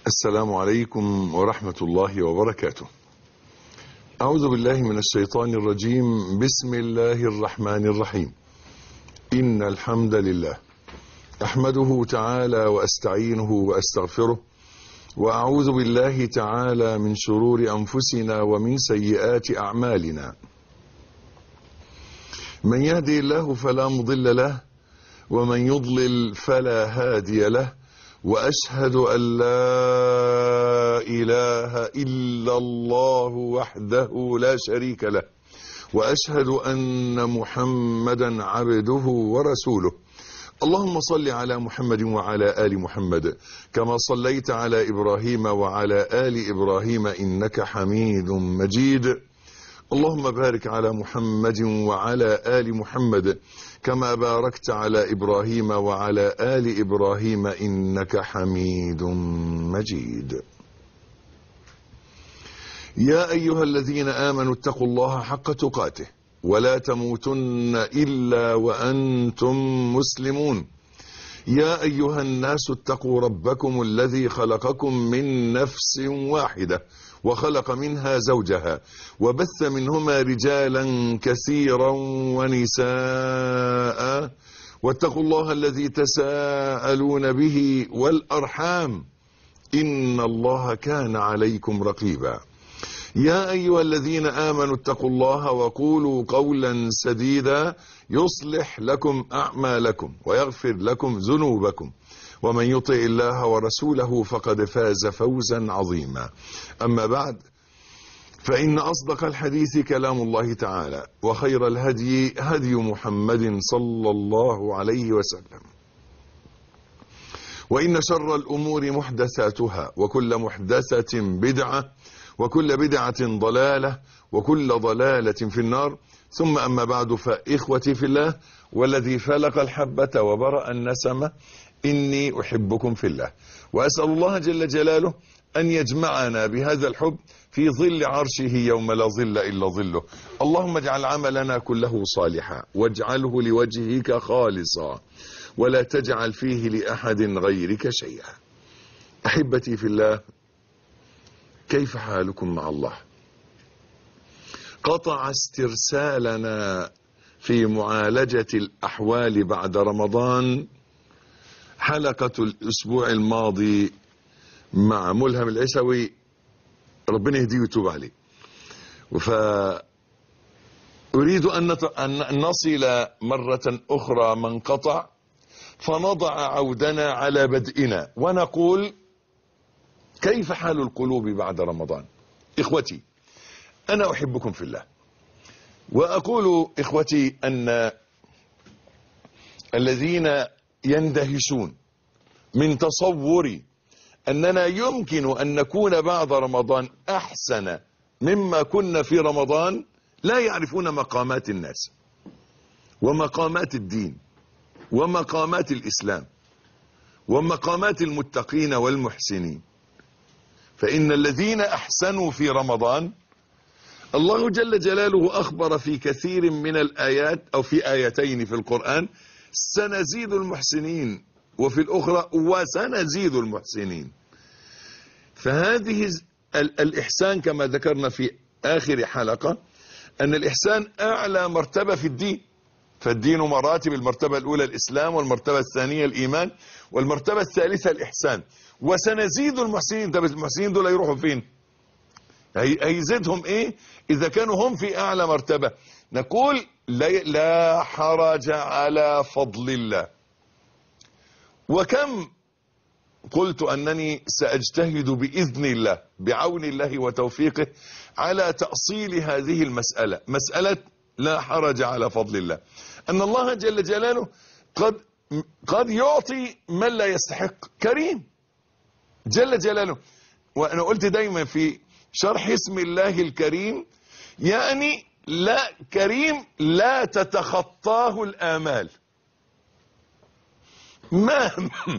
السلام عليكم ورحمة الله وبركاته أعوذ بالله من الشيطان الرجيم بسم الله الرحمن الرحيم إن الحمد لله أحمده تعالى وأستعينه وأستغفره وأعوذ بالله تعالى من شرور أنفسنا ومن سيئات أعمالنا من يهدي الله فلا مضل له ومن يضلل فلا هادي له واشهد ان لا اله الا الله وحده لا شريك له واشهد ان محمدا عبده ورسوله اللهم صل على محمد وعلى ال محمد كما صليت على ابراهيم وعلى ال ابراهيم انك حميد مجيد اللهم بارك على محمد وعلى ال محمد كما باركت على ابراهيم وعلى ال ابراهيم انك حميد مجيد يا ايها الذين امنوا اتقوا الله حق تقاته ولا تموتن الا وانتم مسلمون يا ايها الناس اتقوا ربكم الذي خلقكم من نفس واحده وخلق منها زوجها وبث منهما رجالا كثيرا ونساء واتقوا الله الذي تساءلون به والارحام ان الله كان عليكم رقيبا يا ايها الذين امنوا اتقوا الله وقولوا قولا سديدا يصلح لكم اعمالكم ويغفر لكم ذنوبكم ومن يطع الله ورسوله فقد فاز فوزا عظيما اما بعد فان اصدق الحديث كلام الله تعالى وخير الهدي هدي محمد صلى الله عليه وسلم وان شر الامور محدثاتها وكل محدثه بدعه وكل بدعه ضلاله وكل ضلاله في النار ثم اما بعد فاخوتي في الله والذي فلق الحبه وبرا النسمه إني أحبكم في الله وأسأل الله جل جلاله أن يجمعنا بهذا الحب في ظل عرشه يوم لا ظل إلا ظله اللهم اجعل عملنا كله صالحا واجعله لوجهك خالصا ولا تجعل فيه لأحد غيرك شيئا أحبتي في الله كيف حالكم مع الله قطع استرسالنا في معالجة الأحوال بعد رمضان حلقة الأسبوع الماضي مع ملهم العسوي ربنا يهديه ويتوب عليه ف أريد أن أن نصل مرة أخرى من قطع فنضع عودنا على بدئنا ونقول كيف حال القلوب بعد رمضان إخوتي أنا أحبكم في الله وأقول إخوتي أن الذين يندهشون من تصوري أننا يمكن أن نكون بعد رمضان أحسن مما كنا في رمضان لا يعرفون مقامات الناس ومقامات الدين ومقامات الإسلام ومقامات المتقين والمحسنين فإن الذين أحسنوا في رمضان الله جل جلاله أخبر في كثير من الآيات أو في آيتين في القرآن سنزيد المحسنين وفي الأخرى وسنزيد المحسنين فهذه الإحسان كما ذكرنا في آخر حلقة أن الإحسان أعلى مرتبة في الدين فالدين مراتب المرتبة الأولى الإسلام والمرتبة الثانية الإيمان والمرتبة الثالثة الإحسان وسنزيد المحسنين طب المحسنين دول يروحوا فين هيزيدهم ايه اذا كانوا هم في اعلى مرتبة نقول لا حرج على فضل الله وكم قلت أنني سأجتهد بإذن الله بعون الله وتوفيقه على تأصيل هذه المسألة مسألة لا حرج على فضل الله أن الله جل جلاله قد قد يعطي من لا يستحق كريم جل جلاله وأنا قلت دايما في شرح اسم الله الكريم يعني لا كريم لا تتخطاه الآمال مهما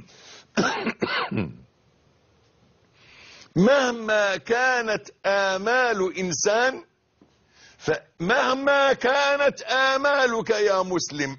مهما كانت آمال إنسان فمهما كانت آمالك يا مسلم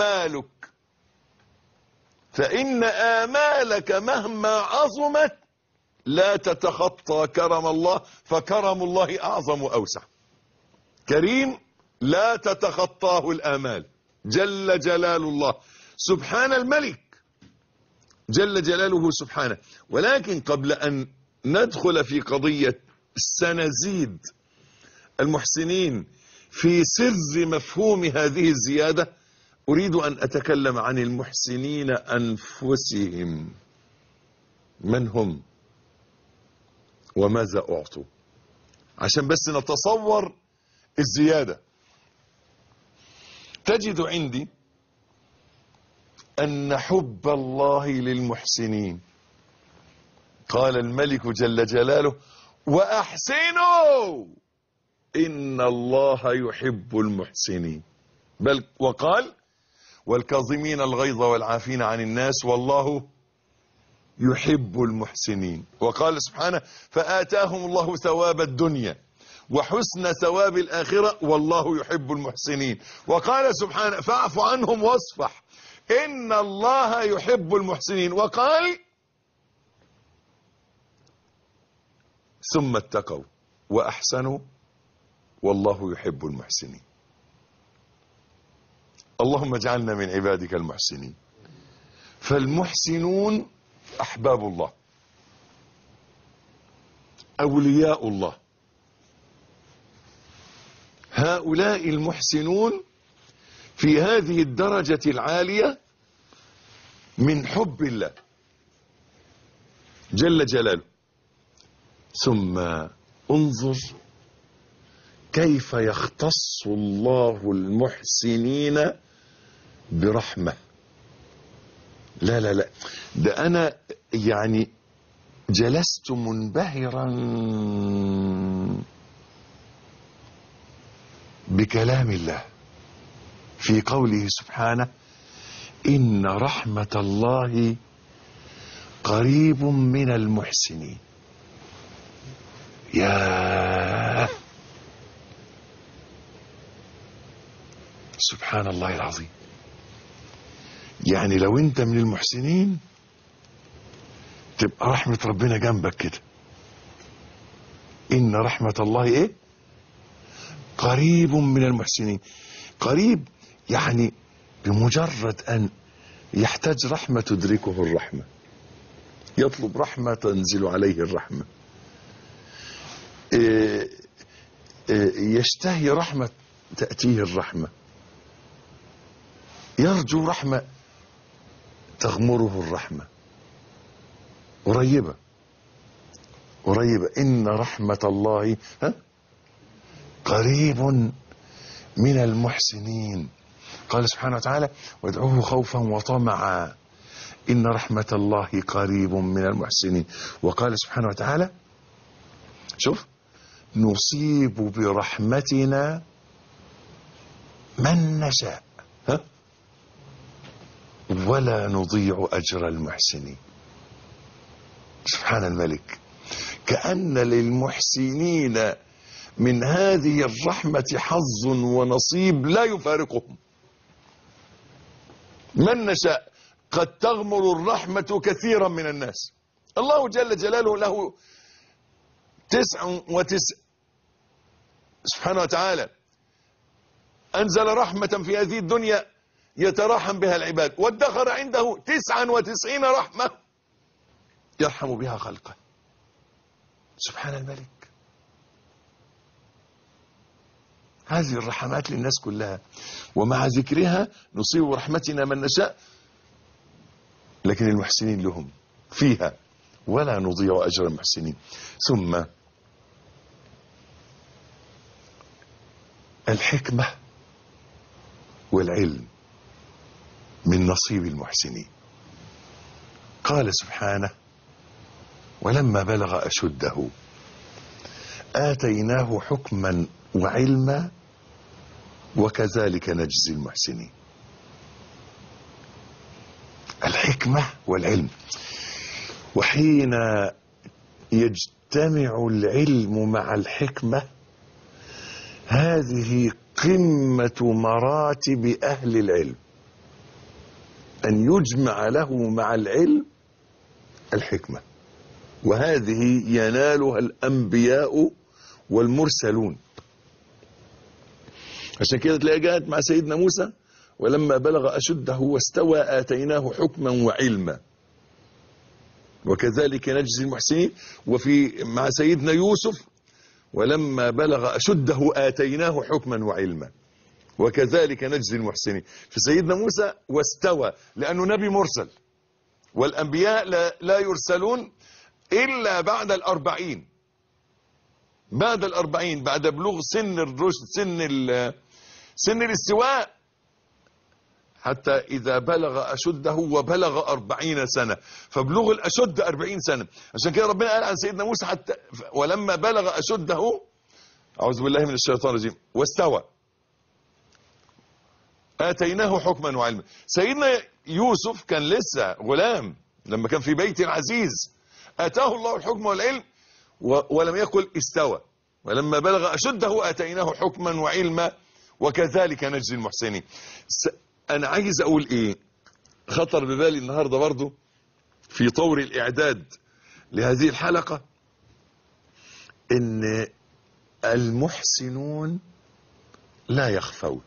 آمالك فإن آمالك مهما عظمت لا تتخطى كرم الله فكرم الله أعظم وأوسع كريم لا تتخطاه الآمال جل جلال الله سبحان الملك جل جلاله سبحانه ولكن قبل أن ندخل في قضية سنزيد المحسنين في سر مفهوم هذه الزيادة أريد أن أتكلم عن المحسنين أنفسهم من هم وماذا أعطوا عشان بس نتصور الزيادة تجد عندي أن حب الله للمحسنين قال الملك جل جلاله وأحسنوا إن الله يحب المحسنين بل وقال والكاظمين الغيظ والعافين عن الناس والله يحب المحسنين وقال سبحانه فآتاهم الله ثواب الدنيا وحسن ثواب الآخرة والله يحب المحسنين وقال سبحانه فاعف عنهم واصفح إن الله يحب المحسنين وقال ثم اتقوا وأحسنوا والله يحب المحسنين اللهم اجعلنا من عبادك المحسنين فالمحسنون أحباب الله أولياء الله هؤلاء المحسنون في هذه الدرجة العالية من حب الله جل جلاله ثم انظر كيف يختص الله المحسنين برحمة لا لا لا ده أنا يعني جلست منبهرا بكلام الله في قوله سبحانه إن رحمة الله قريب من المحسنين يا سبحان الله العظيم يعني لو انت من المحسنين تبقى رحمة ربنا جنبك كده إن رحمة الله إيه قريب من المحسنين قريب يعني بمجرد أن يحتاج رحمة تدركه الرحمة يطلب رحمة تنزل عليه الرحمة إيه إيه يشتهي رحمة تأتيه الرحمة يرجو رحمة تغمره الرحمة قريبة قريبة إن رحمة الله ها قريب من المحسنين قال سبحانه وتعالى وادعوه خوفا وطمعا إن رحمة الله قريب من المحسنين وقال سبحانه وتعالى شوف نصيب برحمتنا من نشاء ها ولا نضيع أجر المحسنين سبحان الملك كأن للمحسنين من هذه الرحمة حظ ونصيب لا يفارقهم من نشاء قد تغمر الرحمة كثيرا من الناس الله جل جلاله له تسع وتسع سبحانه وتعالى أنزل رحمة في هذه الدنيا يترحم بها العباد وادخر عنده تسعا وتسعين رحمة يرحم بها خلقه سبحان الملك هذه الرحمات للناس كلها ومع ذكرها نصيب رحمتنا من نشاء لكن المحسنين لهم فيها ولا نضيع أجر المحسنين ثم الحكمة والعلم من نصيب المحسنين قال سبحانه ولما بلغ أشده آتيناه حكما وعلما وكذلك نجزي المحسنين الحكمة والعلم وحين يجتمع العلم مع الحكمة هذه قمة مراتب أهل العلم أن يجمع له مع العلم الحكمة وهذه ينالها الأنبياء والمرسلون عشان كده تلاقي جاءت مع سيدنا موسى ولما بلغ أشده واستوى آتيناه حكما وعلما وكذلك نجزي المحسنين وفي مع سيدنا يوسف ولما بلغ أشده آتيناه حكما وعلما وكذلك نجزي المحسنين في سيدنا موسى واستوى لأنه نبي مرسل والأنبياء لا, لا يرسلون إلا بعد الأربعين بعد الأربعين بعد بلوغ سن الرشد سن, سن الاستواء حتى إذا بلغ أشده وبلغ أربعين سنة فبلوغ الأشد أربعين سنة عشان كده ربنا قال عن سيدنا موسى حتى ولما بلغ أشده أعوذ بالله من الشيطان الرجيم واستوى آتيناه حكما وعلما سيدنا يوسف كان لسه غلام لما كان في بيت العزيز آتاه الله الحكم والعلم ولم يقل استوى ولما بلغ أشده آتيناه حكما وعلما وكذلك نجزي المحسنين أنا عايز أقول إيه خطر ببالي النهاردة برضو في طور الإعداد لهذه الحلقة إن المحسنون لا يخفون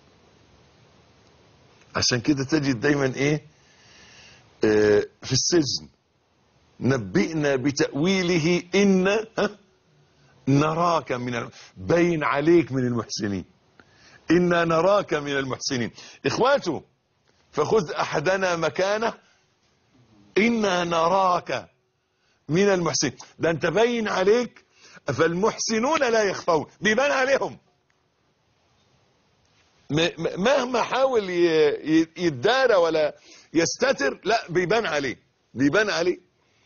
عشان كده تجد دايما ايه آه في السجن نبئنا بتأويله إن ها نراك من الم... بين عليك من المحسنين إنا نراك من المحسنين إخواته فخذ أحدنا مكانه إنا نراك من المحسنين ده أنت باين عليك فالمحسنون لا يخفون بيبان عليهم مهما حاول يتدارى ولا يستتر لا بيبان عليه بيبان عليه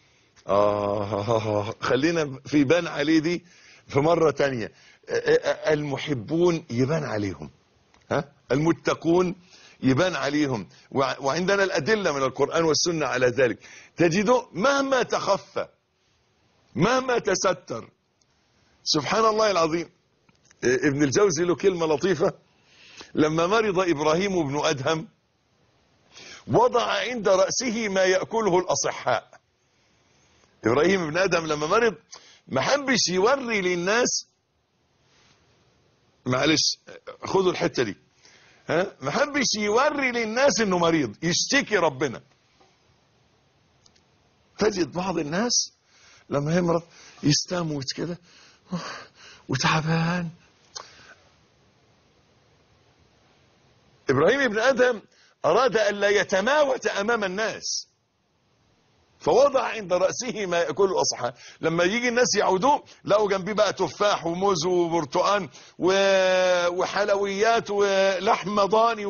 آه خلينا في بان عليه دي في مرة تانية المحبون يبان عليهم ها المتقون يبان عليهم وعندنا الأدلة من القرآن والسنة على ذلك تجده مهما تخفى مهما تستر سبحان الله العظيم ابن الجوزي له كلمة لطيفة لما مرض إبراهيم بن أدهم وضع عند رأسه ما يأكله الأصحاء إبراهيم بن أدهم لما مرض ما حبش يوري للناس معلش خدوا الحتة دي ها ما حبش يوري للناس انه مريض يشتكي ربنا تجد بعض الناس لما يمرض يستموت كده وتعبان ابراهيم بن ادم اراد ان لا يتماوت امام الناس فوضع عند رأسه ما يأكله الأصحاب لما يجي الناس يعودوه لقوا جنبيه بقى تفاح وموز وبرتقان وحلويات ولحمة ضاني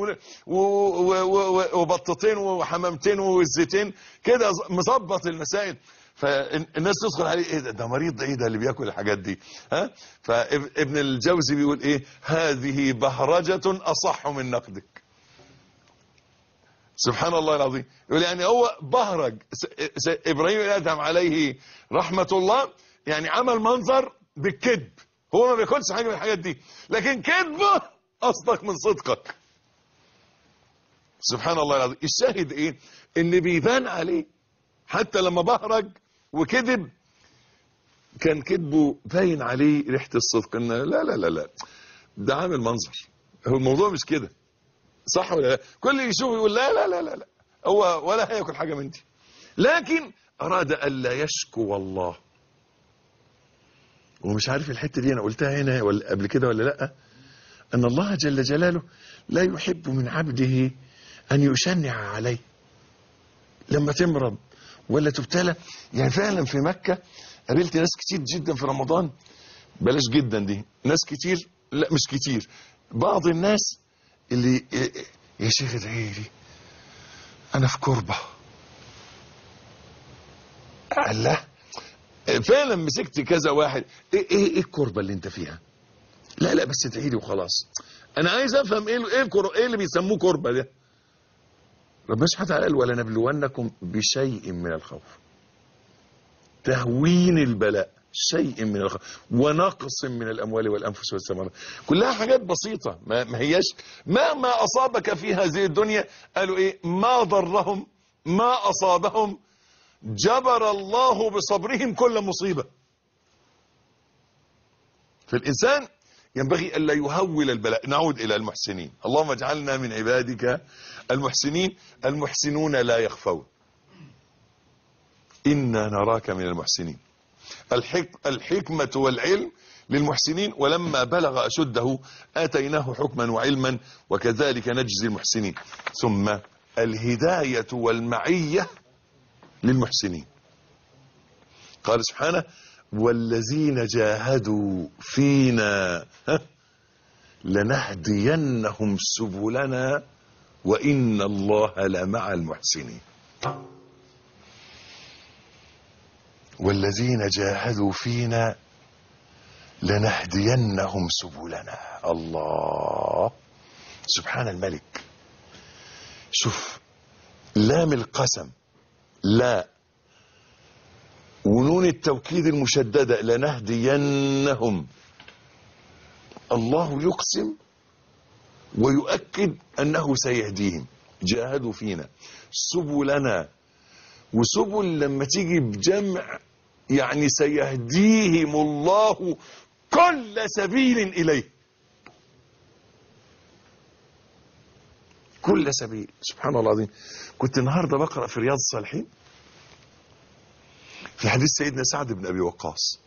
وبطتين وحمامتين وزيتين كده مظبط المسائل فالناس تدخل عليه ايه ده, ده مريض ده ايه ده اللي بياكل الحاجات دي ها فابن الجوزي بيقول ايه هذه بهرجة اصح من نقدك سبحان الله العظيم يقول يعني هو بهرج ابراهيم ادهم عليه رحمة الله يعني عمل منظر بالكذب هو ما بياكلش حاجة من الحاجات دي لكن كذبه اصدق من صدقك سبحان الله العظيم الشاهد ايه ان بيبان عليه حتى لما بهرج وكذب كان كذبه باين عليه ريحة الصدق ان لا لا لا لا ده عامل منظر هو الموضوع مش كده صح ولا لا كل اللي يشوف يقول لا لا لا لا لا هو ولا هياكل حاجة من دي لكن أراد ألا يشكو الله ومش عارف الحتة دي أنا قلتها هنا ولا قبل كده ولا لا أن الله جل جلاله لا يحب من عبده أن يشنع عليه لما تمرض ولا تبتلى يعني فعلا في مكة قابلت ناس كتير جدا في رمضان بلاش جدا دي ناس كتير لا مش كتير بعض الناس اللي يا شيخ ادعي لي انا في كربة قال لا فعلا مسكت كذا واحد ايه ايه ايه الكربة اللي انت فيها لا لا بس ادعي لي وخلاص انا عايز افهم ايه ايه الكر... ايه اللي بيسموه كربة ده ربنا سبحانه وتعالى قال ولنبلونكم بشيء من الخوف تهوين البلاء شيء من الخوف ونقص من الاموال والانفس والثمرات كلها حاجات بسيطه ما, ما هياش مهما اصابك في هذه الدنيا قالوا ايه ما ضرهم ما اصابهم جبر الله بصبرهم كل مصيبة فالإنسان ينبغي ألا يهول البلاء نعود إلى المحسنين اللهم اجعلنا من عبادك المحسنين المحسنون لا يخفون إنا نراك من المحسنين الحك الحكمة والعلم للمحسنين ولما بلغ أشده آتيناه حكما وعلما وكذلك نجزي المحسنين ثم الهداية والمعية للمحسنين قال سبحانه والذين جاهدوا فينا ها، لنهدينهم سبلنا وإن الله لمع المحسنين والذين جاهدوا فينا لنهدينهم سبلنا الله سبحان الملك شوف لام القسم لا ونون التوكيد المشددة لنهدينهم الله يقسم ويؤكد أنه سيهديهم جاهدوا فينا سبلنا وسبل لما تيجي بجمع يعني سيهديهم الله كل سبيل إليه كل سبيل سبحان الله العظيم كنت النهاردة بقرأ في رياض الصالحين في حديث سيدنا سعد بن أبي وقاص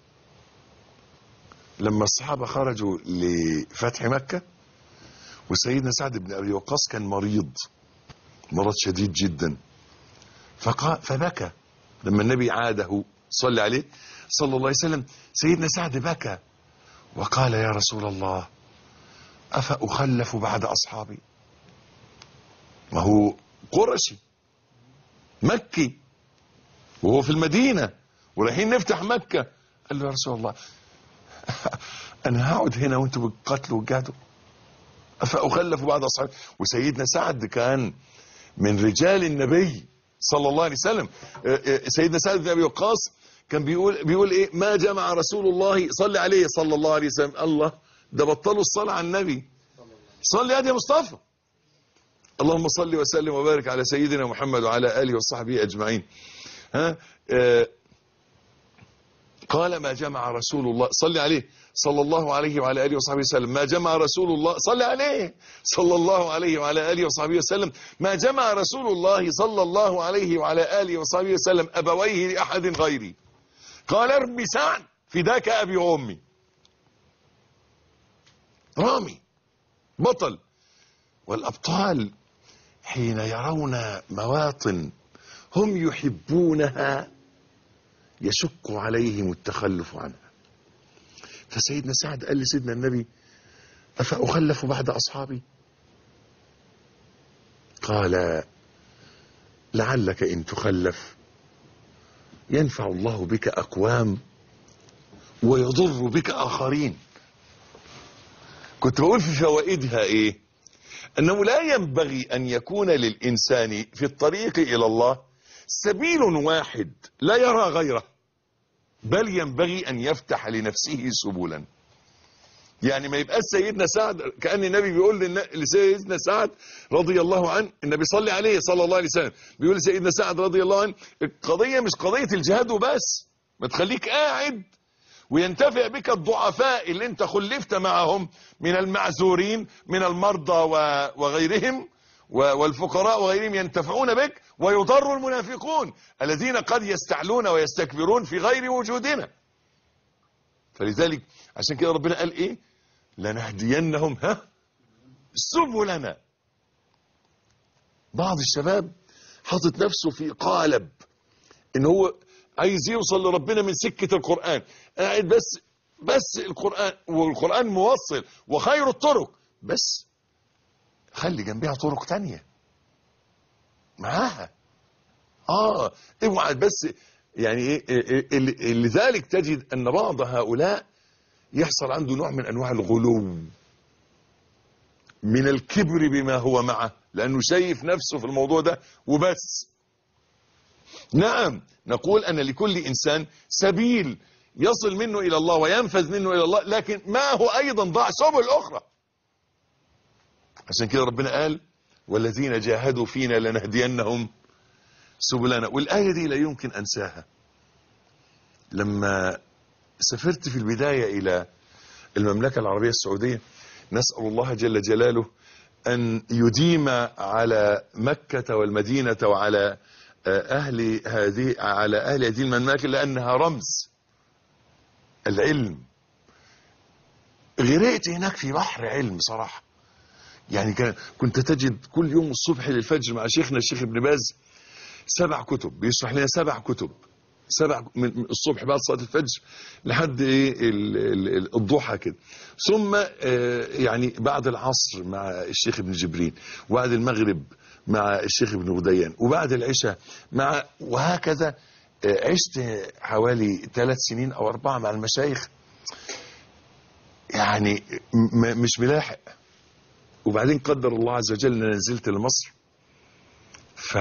لما الصحابة خرجوا لفتح مكة وسيدنا سعد بن أبي وقاص كان مريض مرض شديد جدا فقال فبكى لما النبي عاده صلى عليه صلى الله عليه وسلم سيدنا سعد بكى وقال يا رسول الله أفأخلف بعد أصحابي ما هو قرشي مكي وهو في المدينة ورايحين نفتح مكة قال له يا رسول الله أنا هقعد هنا وانتوا بالقتل والجهد أفأخلف بعد أصحابي وسيدنا سعد كان من رجال النبي صلى الله عليه وسلم سيدنا سعد بن أبي وقاص كان بيقول بيقول ايه ما جمع رسول الله صلى عليه صلى الله عليه وسلم الله ده بطلوا الصلاة على النبي صلي يا مصطفى اللهم صل وسلم وبارك على سيدنا محمد وعلى آله وصحبه أجمعين ها آه قال ما جمع رسول الله صلى عليه صلى الله عليه وعلى آله وصحبه وسلم ما جمع رسول الله صلى عليه صلى الله عليه وعلى آله وصحبه وسلم ما جمع رسول الله صلى الله عليه وعلى آله وصحبه وسلم أبويه لأحد غيري قال ارمي سعد فداك أبي وأمي رامي بطل والأبطال حين يرون مواطن هم يحبونها يشق عليهم التخلف عنها فسيدنا سعد قال لسيدنا النبي أفأخلف بعد أصحابي قال لعلك إن تخلف ينفع الله بك أقوام ويضر بك آخرين كنت بقول في فوائدها إيه أنه لا ينبغي أن يكون للإنسان في الطريق إلى الله سبيل واحد لا يرى غيره بل ينبغي أن يفتح لنفسه سبلا يعني ما يبقى سيدنا سعد كأن النبي بيقول لسيدنا سعد رضي الله عنه النبي صلى عليه صلى الله عليه وسلم بيقول لسيدنا سعد رضي الله عنه القضية مش قضية الجهاد وبس ما تخليك قاعد وينتفع بك الضعفاء اللي انت خلفت معهم من المعذورين من المرضى وغيرهم والفقراء وغيرهم ينتفعون بك ويضر المنافقون الذين قد يستعلون ويستكبرون في غير وجودنا فلذلك عشان كده ربنا قال ايه لنهدينهم ها سبلنا بعض الشباب حاطط نفسه في قالب ان هو عايز يوصل لربنا من سكة القرآن قاعد بس بس القرآن والقرآن موصل وخير الطرق بس خلي جنبها طرق تانية معاها اه اوعى بس يعني ايه لذلك تجد ان بعض هؤلاء يحصل عنده نوع من انواع الغلو من الكبر بما هو معه لانه شايف نفسه في الموضوع ده وبس نعم نقول ان لكل انسان سبيل يصل منه الى الله وينفذ منه الى الله لكن ما هو ايضا ضاع سبل اخرى عشان كده ربنا قال والذين جاهدوا فينا لنهدينهم سبلنا والآية دي لا يمكن أنساها لما سافرت في البداية إلى المملكة العربية السعودية نسأل الله جل جلاله أن يديم على مكة والمدينة وعلى أهل هذه على أهل هذه المملكة لأنها رمز العلم غرقت هناك في بحر علم صراحة يعني كان كنت تجد كل يوم الصبح للفجر مع شيخنا الشيخ ابن باز سبع كتب بيشرح لنا سبع كتب سبع من من الصبح بعد صلاه الفجر لحد ايه ال- ال- ال- الضحى كده ثم آه، يعني بعد العصر مع الشيخ ابن جبرين وبعد المغرب مع الشيخ ابن غديان وبعد العشاء مع وهكذا آه، عشت حوالي ثلاث سنين او اربعه مع المشايخ يعني م- مش ملاحق وبعدين قدر الله عز وجل ان أنا نزلت لمصر ف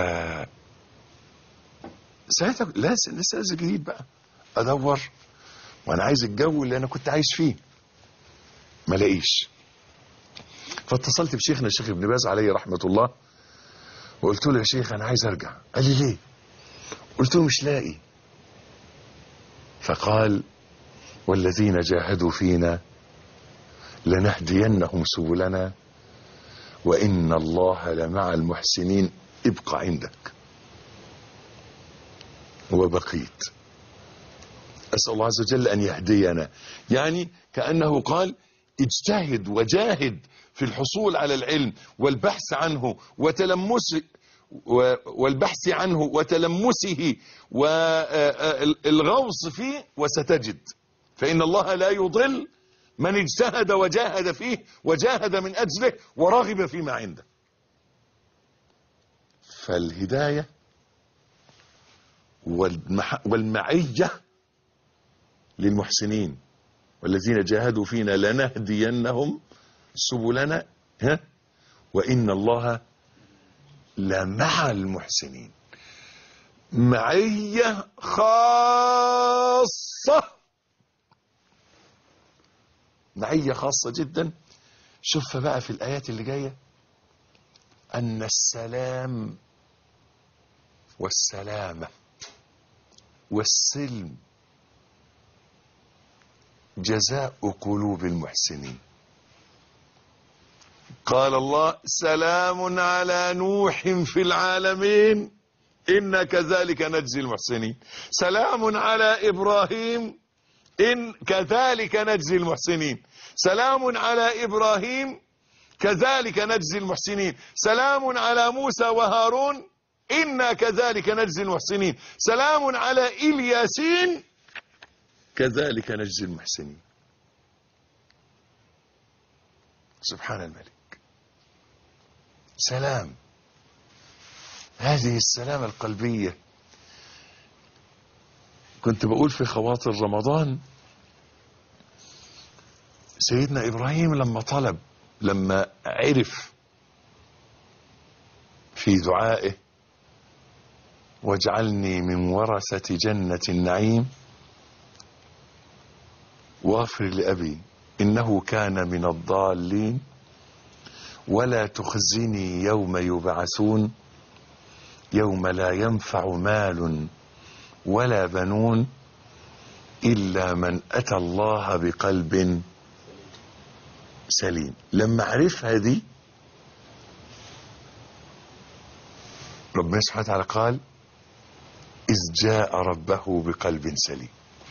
ساعتها لازم لسه لازم جديد بقى ادور وانا عايز الجو اللي انا كنت عايش فيه ما لاقيش فاتصلت بشيخنا الشيخ ابن باز عليه رحمه الله وقلت له يا شيخ انا عايز ارجع قال لي ليه قلت له مش لاقي فقال والذين جاهدوا فينا لنهدينهم سبلنا وان الله لمع المحسنين ابق عندك وبقيت أسأل الله عز وجل أن يهدينا يعني كأنه قال اجتهد وجاهد في الحصول على العلم والبحث عنه وتلمس و- والبحث عنه وتلمسه والغوص فيه وستجد فإن الله لا يضل من اجتهد وجاهد فيه وجاهد من أجله ورغب فيما عنده فالهدايه والمح... والمعية للمحسنين والذين جاهدوا فينا لنهدينهم سبلنا ها وإن الله لمع المحسنين معية خاصة معية خاصة جدا شوفها بقى في الآيات اللي جاية أن السلام والسلامة والسلم جزاء قلوب المحسنين قال الله سلام على نوح في العالمين إنا كذلك نجزي المحسنين سلام على إبراهيم إن كذلك نجزي المحسنين سلام على إبراهيم كذلك نجزي المحسنين سلام على موسى وهارون إنا كذلك نجزي المحسنين سلام على إلياسين كذلك نجزي المحسنين سبحان الملك سلام هذه السلامة القلبية كنت بقول في خواطر رمضان سيدنا إبراهيم لما طلب لما عرف في دعائه واجعلني من ورثة جنة النعيم واغفر لأبي إنه كان من الضالين ولا تخزني يوم يبعثون يوم لا ينفع مال ولا بنون إلا من أتى الله بقلب سليم لما عرفها دي ربنا سبحانه وتعالى قال إذ جاء ربه بقلب سليم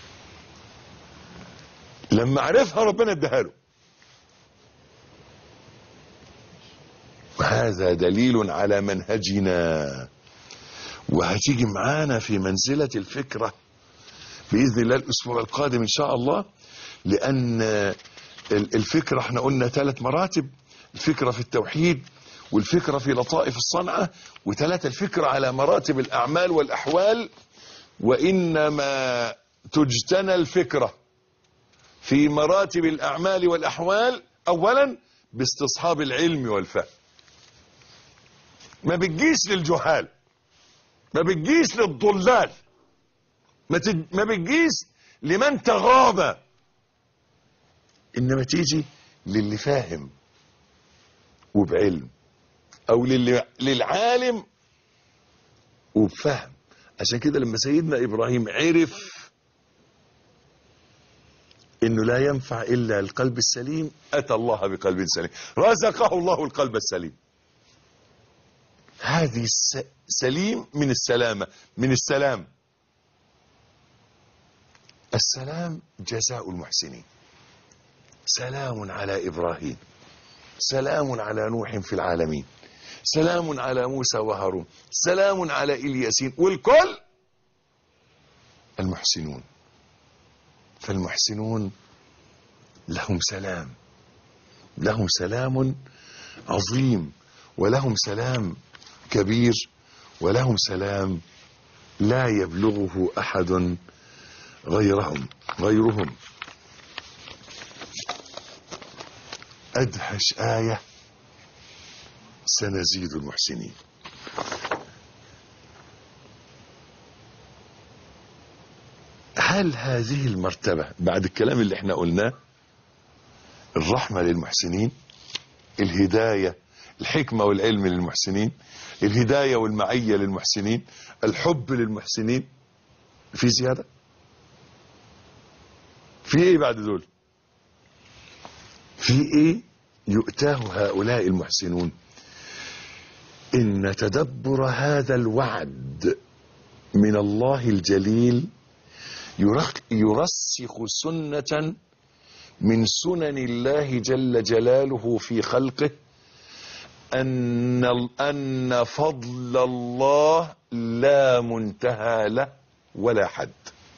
لما عرفها ربنا اداها له وهذا دليل على منهجنا وهتيجي معانا في منزلة الفكرة بإذن الله الأسبوع القادم إن شاء الله لأن الفكرة احنا قلنا ثلاث مراتب الفكرة في التوحيد والفكرة في لطائف الصنعة وثلاثة الفكرة على مراتب الأعمال والأحوال وإنما تجتنى الفكرة في مراتب الأعمال والأحوال أولا باستصحاب العلم والفهم ما بتجيش للجهال ما بتجيش للضلال ما, تج... ما بتجيش لمن تغاب إنما تيجي للي فاهم وبعلم أو للي... للعالم وبفهم عشان كده لما سيدنا ابراهيم عرف انه لا ينفع الا القلب السليم اتى الله بقلب سليم رزقه الله القلب السليم هذه الس- سليم من السلامه من السلام السلام جزاء المحسنين سلام على ابراهيم سلام على نوح في العالمين سلام على موسى وهارون سلام على الياسين والكل المحسنون فالمحسنون لهم سلام لهم سلام عظيم ولهم سلام كبير ولهم سلام لا يبلغه احد غيرهم غيرهم ادهش ايه سنزيد المحسنين هل هذه المرتبة بعد الكلام اللي احنا قلناه الرحمة للمحسنين الهداية الحكمة والعلم للمحسنين الهداية والمعية للمحسنين الحب للمحسنين في زيادة في ايه بعد دول في ايه يؤتاه هؤلاء المحسنون ان تدبر هذا الوعد من الله الجليل يرخ- يرسخ سنة من سنن الله جل جلاله في خلقه أن أن فضل الله لا منتهى له ولا حد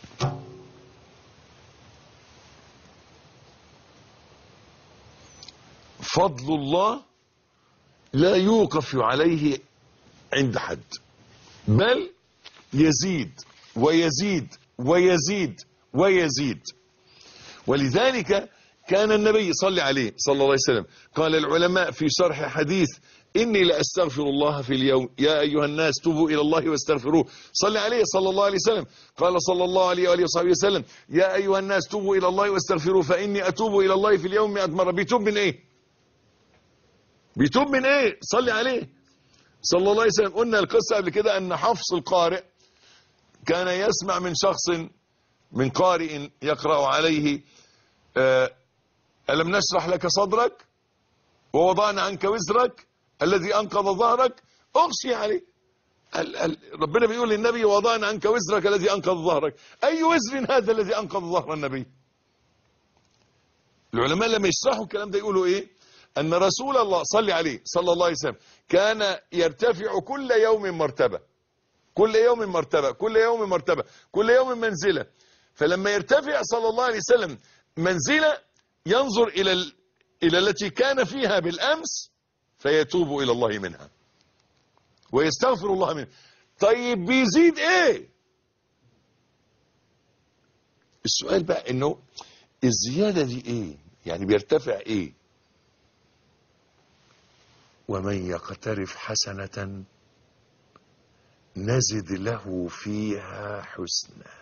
فضل الله لا يوقف عليه عند حد بل يزيد ويزيد ويزيد ويزيد ولذلك كان النبي صلى عليه صلى الله عليه وسلم قال العلماء في شرح حديث إني لأستغفر الله في اليوم يا أيها الناس توبوا إلى الله واستغفروه صلى عليه صلى الله عليه وسلم قال صلى الله عليه وآله وصحبه وسلم يا أيها الناس توبوا إلى الله واستغفروه فإني أتوب إلى الله في اليوم مئة مرة بيتوب من إيه بيتوب من إيه صلي عليه صلى الله عليه وسلم قلنا القصة قبل كده أن حفص القارئ كان يسمع من شخص من قارئ يقرأ عليه آه، ألم نشرح لك صدرك ووضعنا عنك وزرك الذي أنقض ظهرك أغشي عليه ال- ال- ربنا بيقول للنبي وضعنا عنك وزرك الذي أنقض ظهرك أي وزر هذا الذي أنقض ظهر النبي العلماء لما يشرحوا الكلام ده يقولوا إيه أن رسول الله صلى عليه صلى الله عليه وسلم كان يرتفع كل يوم مرتبة كل يوم مرتبة كل يوم مرتبة كل يوم منزلة فلما يرتفع صلى الله عليه وسلم منزلة ينظر إلى ال... إلى التي كان فيها بالأمس فيتوب إلى الله منها ويستغفر الله منها طيب بيزيد إيه السؤال بقى إنه الزيادة دي إيه يعني بيرتفع إيه ومن يقترف حسنة نزد له فيها حسنا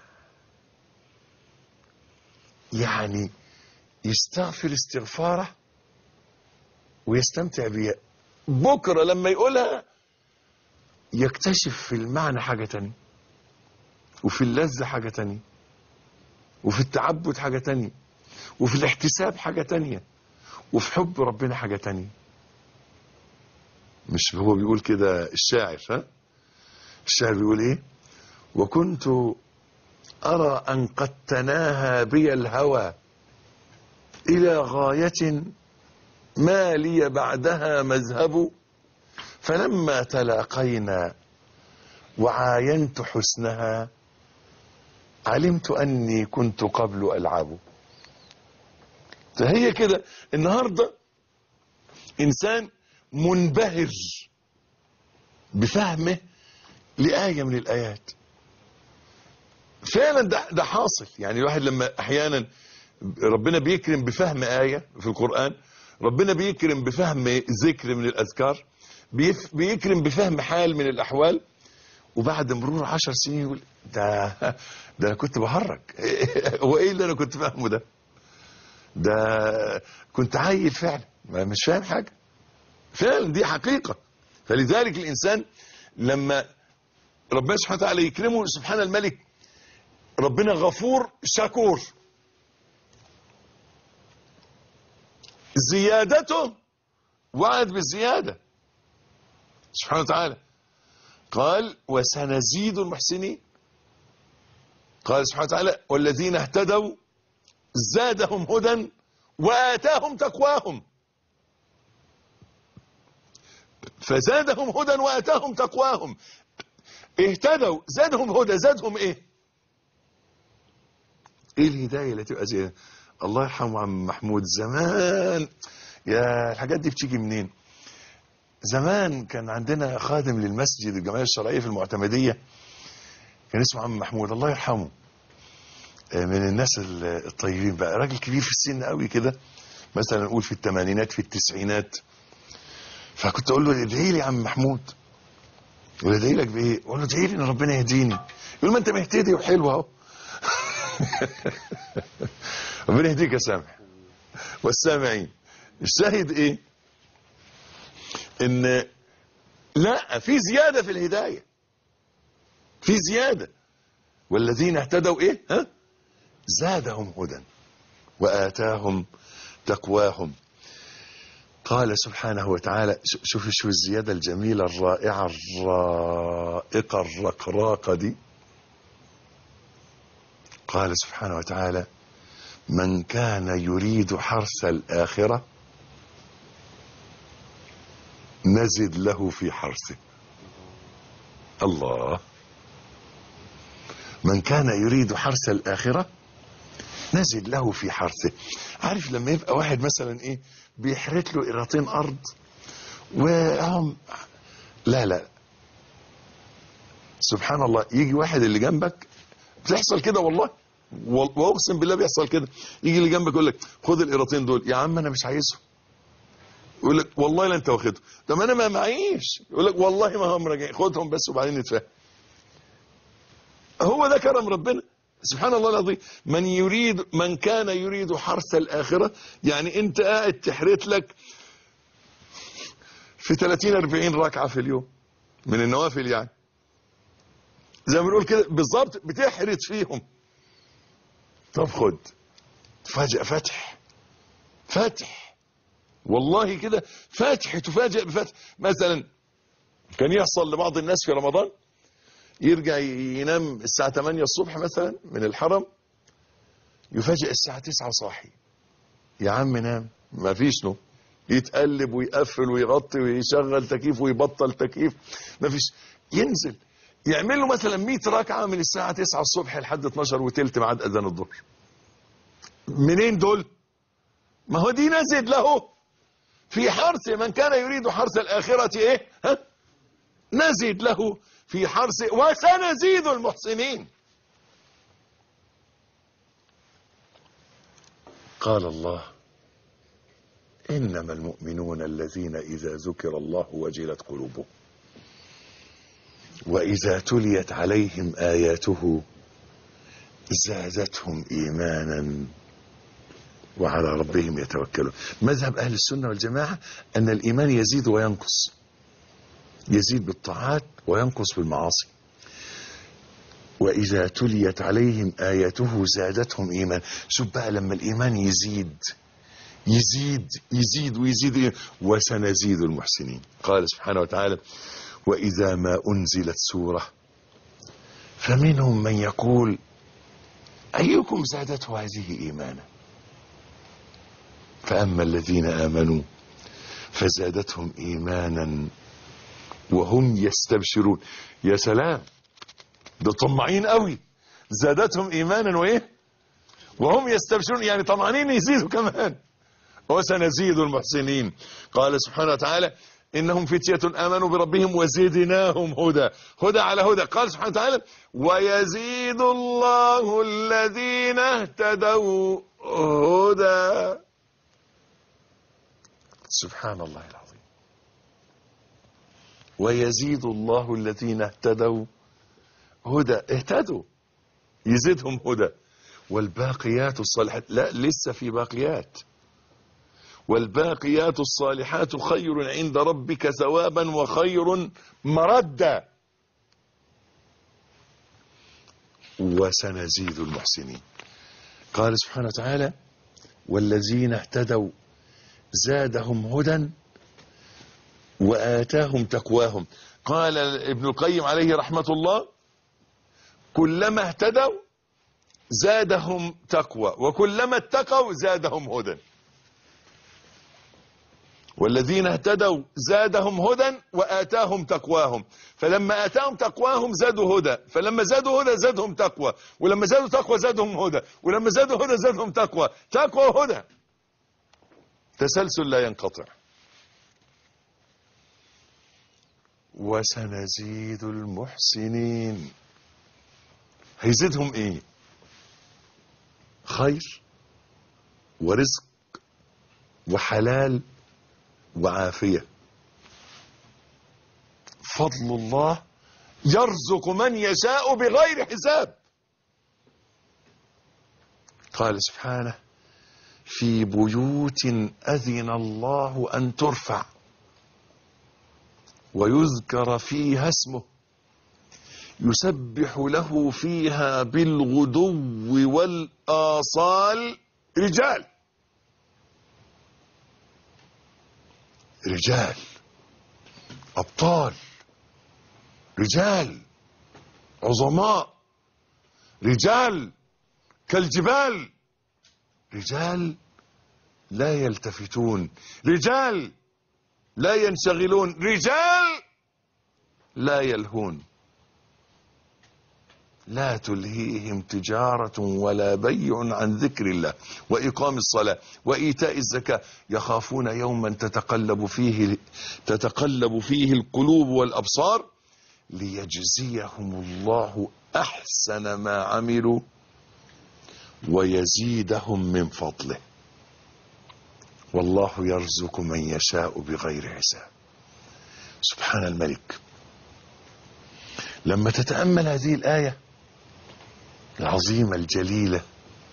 يعني يستغفر استغفاره ويستمتع بيها بكرة لما يقولها يكتشف في المعنى حاجة تانية وفي اللذة حاجة تانية وفي التعبد حاجة تانية وفي الاحتساب حاجة تانية وفي حب ربنا حاجة تانية مش هو بيقول كده الشاعر ها الشاعر بيقول ايه وكنت أرى أن قد تناهى بي الهوى إلى غاية ما لي بعدها مذهب فلما تلاقينا وعاينت حسنها علمت أني كنت قبل ألعب فهي كده النهاردة إنسان منبهر بفهمه لآية من الآيات فعلا ده, ده حاصل يعني الواحد لما احيانا ربنا بيكرم بفهم آية في القرآن ربنا بيكرم بفهم ذكر من الأذكار بيف- بيكرم بفهم حال من الأحوال وبعد مرور عشر سنين يقول ده ده أنا كنت بهرج هو إيه اللي أنا كنت فاهمه ده ده كنت عيل فعلا ما مش فاهم حاجة فعلا دي حقيقة فلذلك الإنسان لما ربنا سبحانه وتعالى يكرمه سبحان الملك ربنا غفور شكور زيادته وعد بالزيادة سبحانه وتعالى قال وسنزيد المحسنين قال سبحانه وتعالى والذين اهتدوا زادهم هدى وآتاهم تقواهم فزادهم هدى وآتاهم تقواهم اهتدوا زادهم هدى زادهم ايه ايه الهداية اللي تبقى زي الله يرحمه عم محمود زمان يا الحاجات دي بتيجي منين زمان كان عندنا خادم للمسجد الجمعية الشرعية في المعتمدية كان اسمه عم محمود الله يرحمه من الناس الطيبين بقى راجل كبير في السن قوي كده مثلا نقول في الثمانينات في التسعينات فكنت اقول له ادعي لي يا عم محمود يقول ادعي لك بايه؟ اقول له ادعي لي ان ربنا يهديني يقول ما انت مهتدي وحلو اهو ربنا يهديك يا سامح والسامعين الشاهد ايه؟ ان لا في زياده في الهدايه في زياده والذين اهتدوا ايه؟ ها؟ زادهم هدى وآتاهم تقواهم قال سبحانه وتعالى شوف شو الزيادة الجميلة الرائعة الرائقة الرقراقة دي قال سبحانه وتعالى من كان يريد حرث الآخرة نزد له في حرثه الله من كان يريد حرث الآخرة نزل له في حرثه عارف لما يبقى واحد مثلا ايه بيحرث له قيراطين ارض وهم لا لا سبحان الله يجي واحد اللي جنبك بتحصل كده والله واقسم بالله بيحصل كده يجي اللي جنبك يقول لك خد القيراطين دول يا عم انا مش عايزهم يقول لك والله لا انت واخدهم طب انا ما معيش يقول لك والله ما هم راجعين خدهم بس وبعدين نتفاهم هو ده كرم ربنا سبحان الله العظيم من يريد من كان يريد حرث الآخرة يعني انت قاعد تحرث لك في 30 40 ركعة في اليوم من النوافل يعني زي ما بنقول كده بالظبط بتحرث فيهم طب خد فجأة فتح فتح والله كده فتح تفاجئ بفتح مثلا كان يحصل لبعض الناس في رمضان يرجع ينام الساعة 8 الصبح مثلا من الحرم يفاجئ الساعة 9 صاحي يا عم نام ما فيش نوم يتقلب ويقفل ويغطي ويشغل تكييف ويبطل تكييف ما فيش ينزل يعمل له مثلا 100 ركعة من الساعة 9 الصبح لحد 12 وتلت ميعاد أذان الظهر منين دول ما هو دي نزد له في حرث من كان يريد حرث الآخرة ايه ها نزد له في حرث وسنزيد المحسنين قال الله إنما المؤمنون الذين إذا ذكر الله وجلت قلوبهم وإذا تليت عليهم آياته زادتهم إيمانا وعلى ربهم يتوكلون مذهب أهل السنة والجماعة أن الإيمان يزيد وينقص يزيد بالطاعات وينقص بالمعاصي وإذا تليت عليهم آياته زادتهم إيمان شوف بقى لما الإيمان يزيد يزيد يزيد ويزيد وسنزيد المحسنين قال سبحانه وتعالى وإذا ما أنزلت سورة فمنهم من يقول أيكم زادته هذه إيمانا فأما الذين آمنوا فزادتهم إيمانا وهم يستبشرون يا سلام ده طماعين قوي زادتهم ايمانا وايه وهم يستبشرون يعني طمعانين يزيدوا كمان وسنزيد المحسنين قال سبحانه وتعالى انهم فتية امنوا بربهم وزدناهم هدى هدى على هدى قال سبحانه وتعالى ويزيد الله الذين اهتدوا هدى سبحان الله العظيم ويزيد الله الذين اهتدوا هدى اهتدوا يزيدهم هدى والباقيات الصالحات لا لسه في باقيات والباقيات الصالحات خير عند ربك ثوابا وخير مردا وسنزيد المحسنين قال سبحانه وتعالى والذين اهتدوا زادهم هدى وآتاهم تقواهم قال ابن القيم عليه رحمة الله كلما اهتدوا زادهم تقوى وكلما اتقوا زادهم هدى والذين اهتدوا زادهم هدى وآتاهم تقواهم فلما آتاهم تقواهم زادوا هدى فلما زادوا هدى زادهم تقوى ولما زادوا تقوى زادهم هدى ولما زادوا هدى زادهم تقوى تقوى وهدى تسلسل لا ينقطع وسنزيد المحسنين هيزيدهم ايه خير ورزق وحلال وعافية فضل الله يرزق من يشاء بغير حساب قال سبحانه في بيوت أذن الله أن ترفع ويذكر فيها اسمه يسبح له فيها بالغدو والآصال رجال رجال أبطال رجال عظماء رجال كالجبال رجال لا يلتفتون رجال لا ينشغلون رجال لا يلهون لا تلهيهم تجارة ولا بيع عن ذكر الله وإقام الصلاة وإيتاء الزكاة يخافون يوما تتقلب فيه تتقلب فيه القلوب والأبصار ليجزيهم الله أحسن ما عملوا ويزيدهم من فضله والله يرزق من يشاء بغير حساب سبحان الملك لما تتأمل هذه الآية العظيمة الجليلة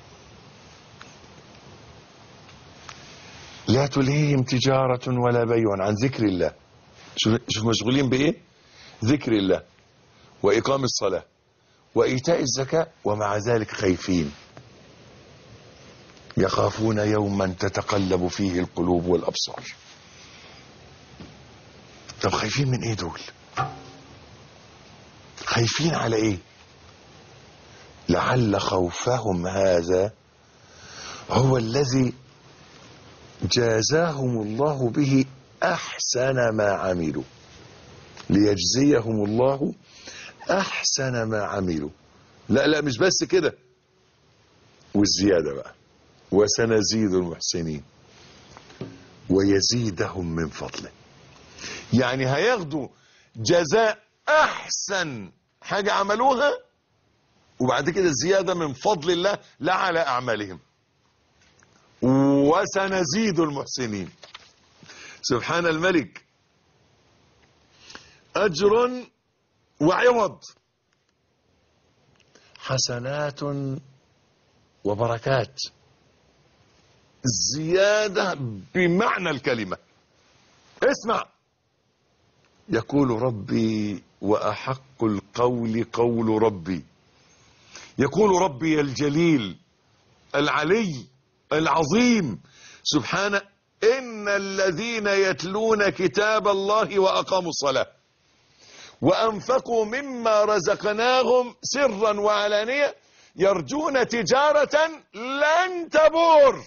لا تلهيهم تجارة ولا بيع عن ذكر الله شوف شوف مشغولين بإيه ذكر الله وإقام الصلاة وإيتاء الزكاة ومع ذلك خايفين يخافون يوما تتقلب فيه القلوب والأبصار طب خايفين من ايه دول خايفين على ايه لعل خوفهم هذا هو الذي جازاهم الله به احسن ما عملوا ليجزيهم الله احسن ما عملوا لا لا مش بس كده والزياده بقى وسنزيد المحسنين ويزيدهم من فضله يعني هياخدوا جزاء احسن حاجه عملوها وبعد كده الزياده من فضل الله لا على اعمالهم وسنزيد المحسنين سبحان الملك اجر وعوض حسنات وبركات زياده بمعنى الكلمه اسمع يقول ربي واحق القول قول ربي يقول ربي الجليل العلي العظيم سبحانه ان الذين يتلون كتاب الله واقاموا الصلاه وانفقوا مما رزقناهم سرا وعلانيه يرجون تجاره لن تبور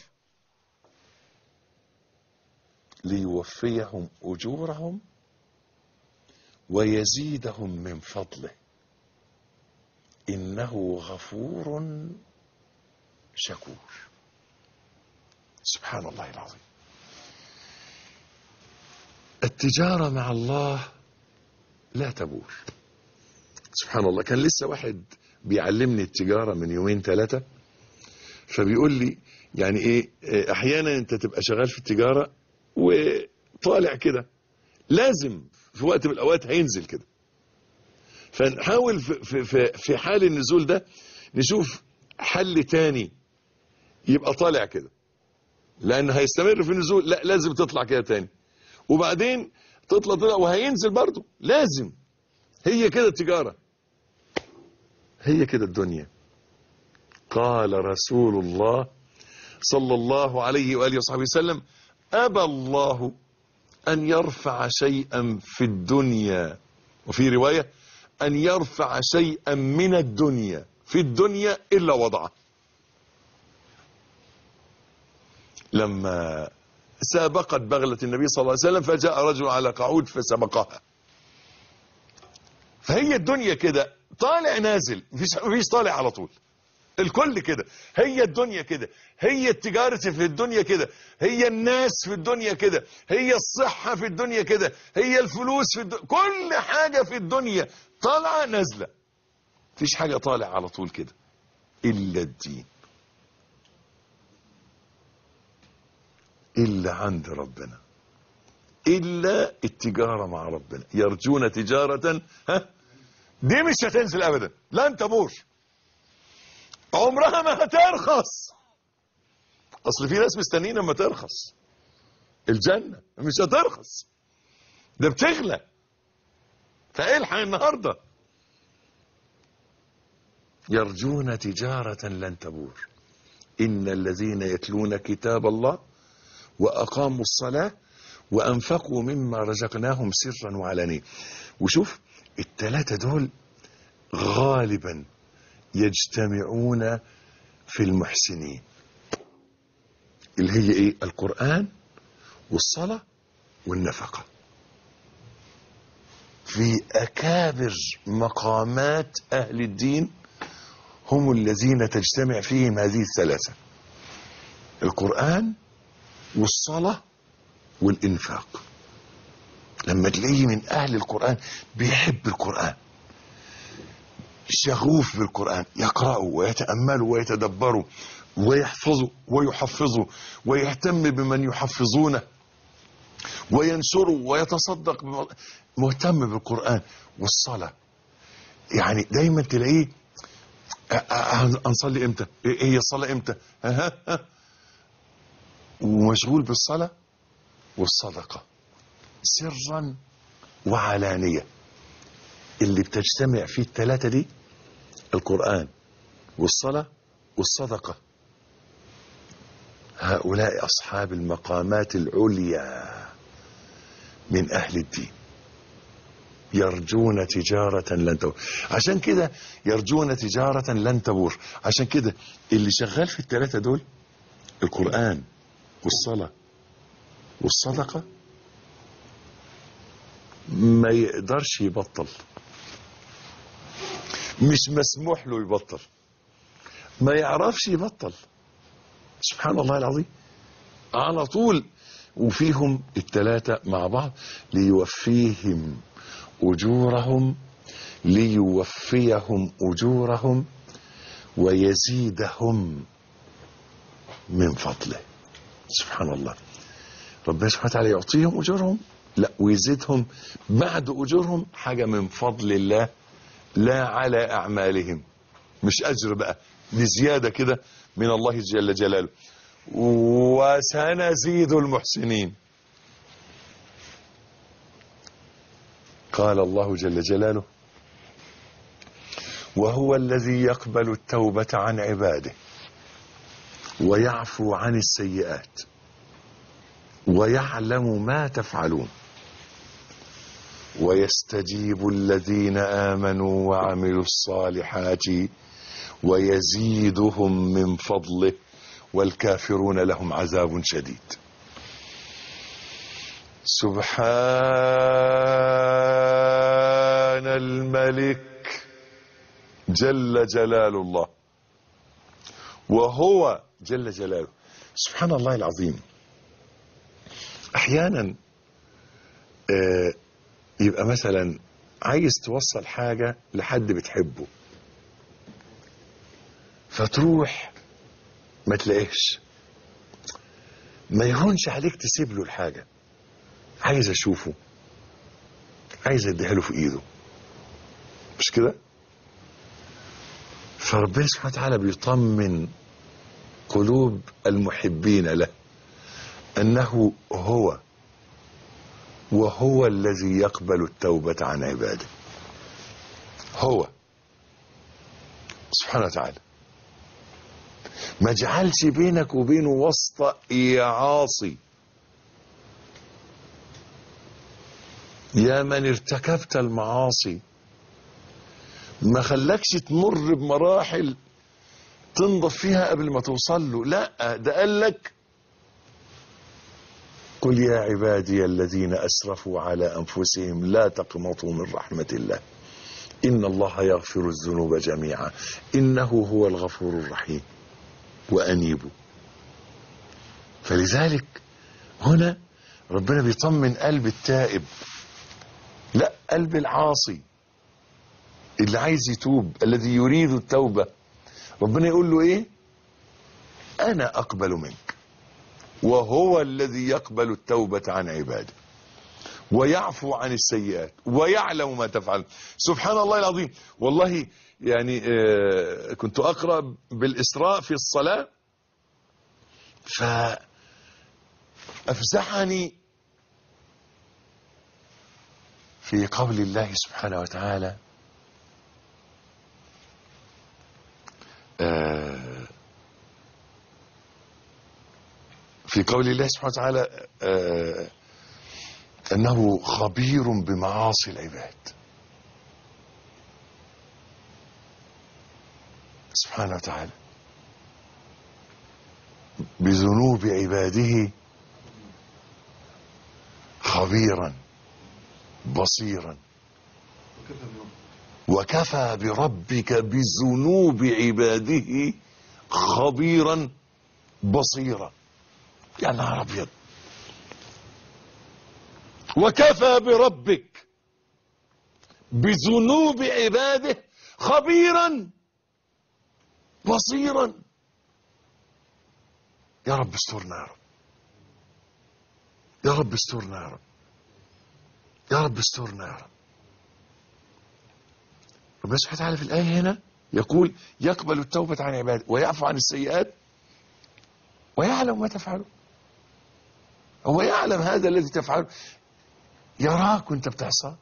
ليوفيهم اجورهم ويزيدهم من فضله انه غفور شكور سبحان الله العظيم التجاره مع الله لا تبور سبحان الله كان لسه واحد بيعلمني التجاره من يومين ثلاثه فبيقول لي يعني ايه إيه، احيانا انت تبقى شغال في التجاره وطالع كده لازم في وقت من الاوقات هينزل كده فنحاول في, في, في, في حال النزول ده نشوف حل تاني يبقى طالع كده لان هيستمر في النزول لا لازم تطلع كده تاني وبعدين تطلع تطلع وهينزل برضه لازم هي كده التجاره هي كده الدنيا قال رسول الله صلى الله عليه وآله وصحبه وسلم أبى الله أن يرفع شيئا في الدنيا وفي رواية أن يرفع شيئا من الدنيا في الدنيا إلا وضعه لما سابقت بغلة النبي صلى الله عليه وسلم فجاء رجل على قعود فسبقها فهي الدنيا كده طالع نازل مفيش مفيش طالع على طول الكل كده هي الدنيا كده هي التجارة في الدنيا كده هي الناس في الدنيا كده هي الصحة في الدنيا كده هي الفلوس في الدنيا كل حاجة في الدنيا طالعة نازلة مفيش حاجة طالع على طول كده إلا الدين إلا عند ربنا إلا التجارة مع ربنا يرجون تجارة ها دي مش هتنزل أبدا لن تبور عمرها ما هترخص أصل في ناس مستنيين لما ترخص الجنة مش هترخص ده بتغلى فالحق النهارده يرجون تجارة لن تبور إن الذين يتلون كتاب الله وأقاموا الصلاة وأنفقوا مما رزقناهم سرا وعلانية وشوف التلاتة دول غالبا يجتمعون في المحسنين اللي هي ايه القرآن والصلاة والنفقة في أكابر مقامات أهل الدين هم الذين تجتمع فيهم هذه الثلاثة القرآن والصلاة والإنفاق لما تلاقيه من أهل القرآن بيحب القرآن شغوف بالقرآن يقرأه ويتأمله ويتدبره ويحفظه ويحفظه ويهتم بمن يحفظونه وينشره ويتصدق بم- مهتم بالقرآن والصلاة يعني دايما تلاقيه أ- أ- هنصلي امتى ايه هي الصلاة امتى ها ها ها. ومشغول بالصلاة والصدقة سرا وعلانية اللي بتجتمع فيه الثلاثة دي القرآن والصلاة والصدقة هؤلاء أصحاب المقامات العليا من أهل الدين يرجون تجارة لن تبور عشان كده يرجون تجارة لن تبور عشان كده اللي شغال في الثلاثة دول القرآن والصلاة والصدقة ما يقدرش يبطل مش مسموح له يبطل ما يعرفش يبطل سبحان الله العظيم على طول وفيهم الثلاثة مع بعض ليوفيهم أجورهم ليوفيهم أجورهم ويزيدهم من فضله سبحان الله ربنا سبحانه وتعالى يعطيهم أجورهم لا ويزيدهم بعد أجورهم حاجة من فضل الله لا على أعمالهم مش أجر بقى دي زيادة كده من الله جل جلاله وسنزيد المحسنين قال الله جل جلاله وهو الذي يقبل التوبة عن عباده ويعفو عن السيئات ويعلم ما تفعلون ويستجيب الذين آمنوا وعملوا الصالحات ويزيدهم من فضله والكافرون لهم عذاب شديد سبحان الملك جل جلال الله وهو جل جلاله سبحان الله العظيم احيانا آه، يبقى مثلا عايز توصل حاجة لحد بتحبه فتروح ما تلاقيش ما يهونش عليك تسيب له الحاجة عايز اشوفه عايز اديها له في ايده مش كده فربنا سبحانه وتعالى بيطمن قلوب المحبين له انه هو وهو الذي يقبل التوبة عن عباده هو سبحانه وتعالى ما جعلش بينك وبينه واسطة يا عاصي يا من ارتكبت المعاصي ما خلاكش تمر بمراحل تنضف فيها قبل ما توصل له لا ده قال لك قل يا عبادي الذين اسرفوا على انفسهم لا تقنطوا من رحمه الله ان الله يغفر الذنوب جميعا انه هو الغفور الرحيم وانيبوا فلذلك هنا ربنا بيطمن قلب التائب لا قلب العاصي اللي عايز يتوب الذي يريد التوبة ربنا يقول له ايه انا اقبل منك وهو الذي يقبل التوبة عن عباده ويعفو عن السيئات ويعلم ما تفعل سبحان الله العظيم والله يعني آه كنت اقرأ بالاسراء في الصلاة فافزعني في قول الله سبحانه وتعالى آه في قول الله سبحانه وتعالى آه أنه خبير بمعاصي العباد سبحانه وتعالى بذنوب عباده خبيرا بصيرا وكفى بربك بذنوب عباده خبيرا بصيرا يا نهار ابيض وكفى بربك بذنوب عباده خبيرا بصيرا يا رب استرنا يا رب يا رب استرنا يا رب يا رب استرنا يا رب ربنا سبحانه وتعالى في الآية هنا يقول يقبل التوبة عن عباده ويعفو عن السيئات ويعلم ما تفعله هو يعلم هذا الذي تفعله يراك وانت بتعصى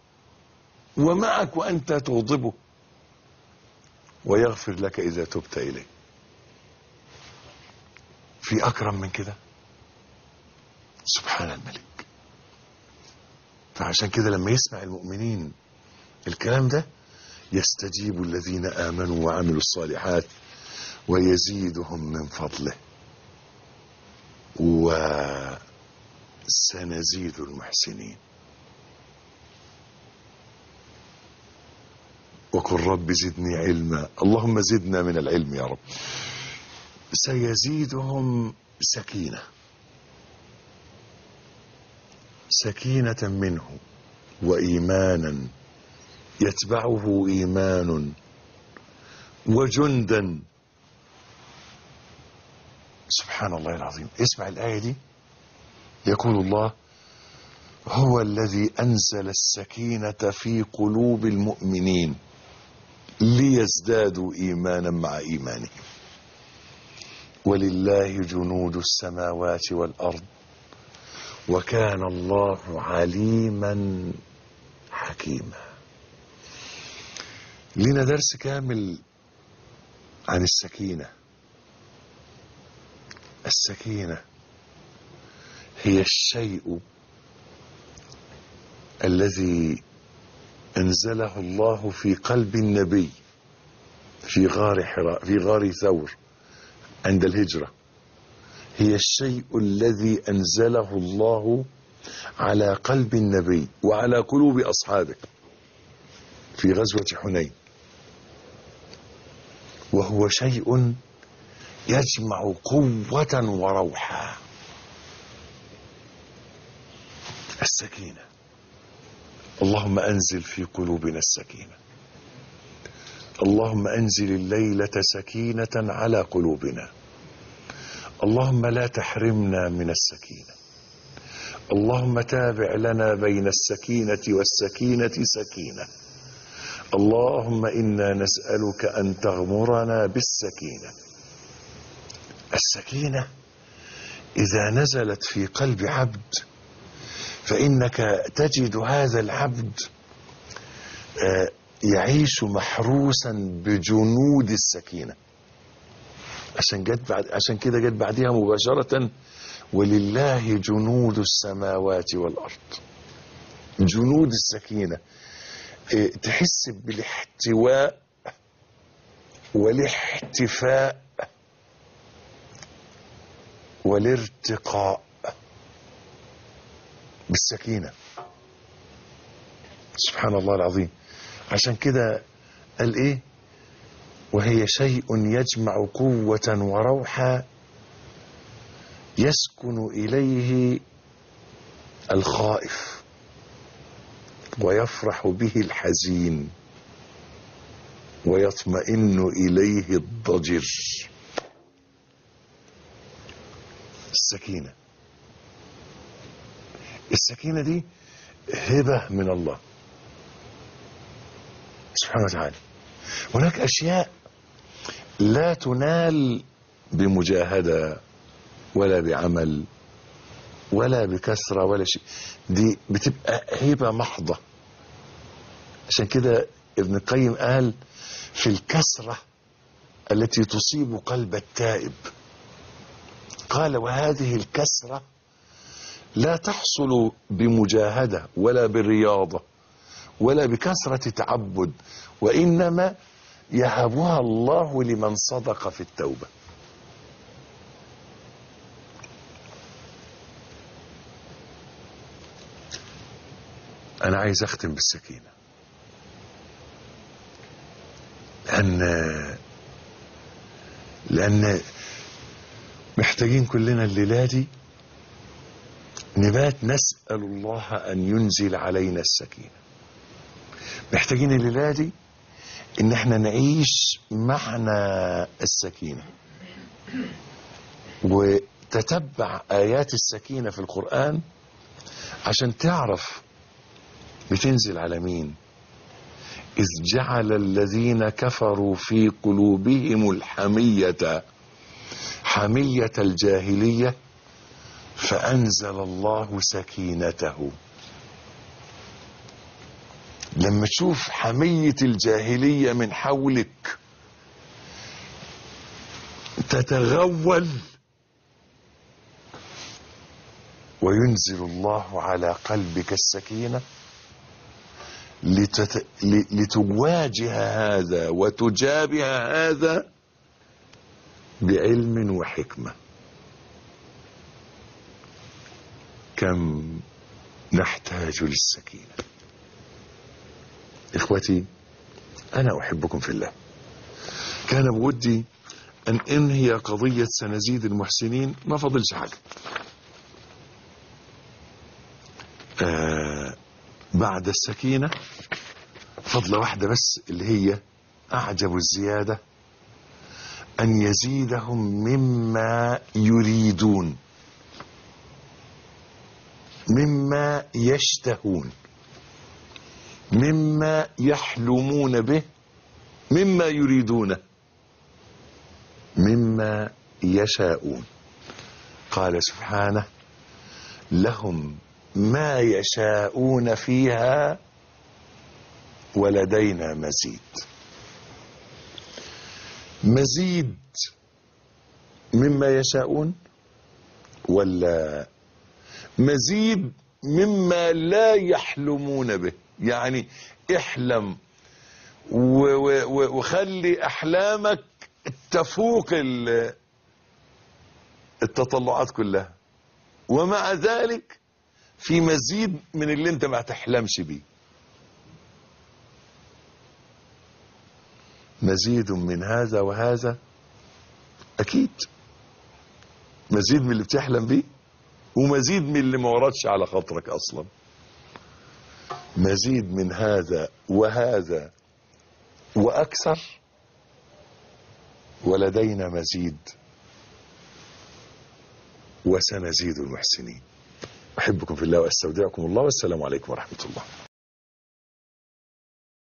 ومعك وانت تغضبه ويغفر لك اذا تبت اليه في اكرم من كده سبحان الملك فعشان كده لما يسمع المؤمنين الكلام ده يستجيب الذين امنوا وعملوا الصالحات ويزيدهم من فضله وسنزيد المحسنين وقل رب زدني علما اللهم زدنا من العلم يا رب سيزيدهم سكينة سكينة منه وإيمانا يتبعه إيمان وجندا سبحان الله العظيم اسمع الآية دي يقول الله هو الذي أنزل السكينة في قلوب المؤمنين ليزدادوا إيمانا مع إيمانهم ولله جنود السماوات والأرض وكان الله عليما حكيما لنا درس كامل عن السكينة السكينة هي الشيء الذي أنزله الله في قلب النبي في غار حراء في غار ثور عند الهجرة هي الشيء الذي أنزله الله على قلب النبي وعلى قلوب أصحابه في غزوة حنين وهو شيء يجمع قوة وروحا السكينة اللهم أنزل في قلوبنا السكينة اللهم أنزل الليلة سكينة على قلوبنا اللهم لا تحرمنا من السكينة اللهم تابع لنا بين السكينة والسكينة سكينة اللهم إنا نسألك أن تغمرنا بالسكينة السكينة إذا نزلت في قلب عبد فإنك تجد هذا العبد يعيش محروسا بجنود السكينة عشان جت بعد عشان كده جت بعدها مباشرة ولله جنود السماوات والأرض جنود السكينة إيه، تحس بالاحتواء والاحتفاء والارتقاء بالسكينة سبحان الله العظيم عشان كده قال ايه وهي شيء يجمع قوة وروحا يسكن إليه الخائف ويفرح به الحزين ويطمئن إليه الضجر السكينة السكينة دي هبة من الله سبحانه وتعالى هناك أشياء لا تنال بمجاهدة ولا بعمل ولا بكثرة ولا شيء دي بتبقى هبة محضة عشان كده ابن القيم قال في الكسرة التي تصيب قلب التائب قال وهذه الكسرة لا تحصل بمجاهدة ولا بالرياضة ولا بكثرة تعبد وإنما يهبها الله لمن صدق في التوبة أنا عايز أختم بالسكينة لأن لأن محتاجين كلنا الليلة دي نبات نسأل الله أن ينزل علينا السكينة محتاجين الليلة دي إن احنا نعيش معنى السكينة وتتبع آيات السكينة في القرآن عشان تعرف بتنزل على مين إذ جعل الذين كفروا في قلوبهم الحمية حمية الجاهلية فأنزل الله سكينته لما تشوف حمية الجاهلية من حولك تتغول وينزل الله على قلبك السكينة لتت... ل- لتواجه هذا وتجابه هذا بعلم وحكمة كم نحتاج للسكينة إخوتي أنا أحبكم في الله كان بودي أن أنهي قضية سنزيد المحسنين ما فضلش حاجة آه بعد السكينة فضلة واحدة بس اللي هي أعجب الزيادة أن يزيدهم مما يريدون مما يشتهون مما يحلمون به مما يريدونه مما يشاءون قال سبحانه لهم ما يشاءون فيها ولدينا مزيد مزيد مما يشاءون ولا مزيد مما لا يحلمون به يعني احلم و- و- و- وخلي احلامك تفوق ال- التطلعات كلها ومع ذلك في مزيد من اللي انت ما تحلمش بيه مزيد من هذا وهذا اكيد مزيد من اللي بتحلم بيه ومزيد من اللي ما وردش على خاطرك اصلا مزيد من هذا وهذا واكثر ولدينا مزيد وسنزيد المحسنين احبكم في الله واستودعكم الله والسلام عليكم ورحمه الله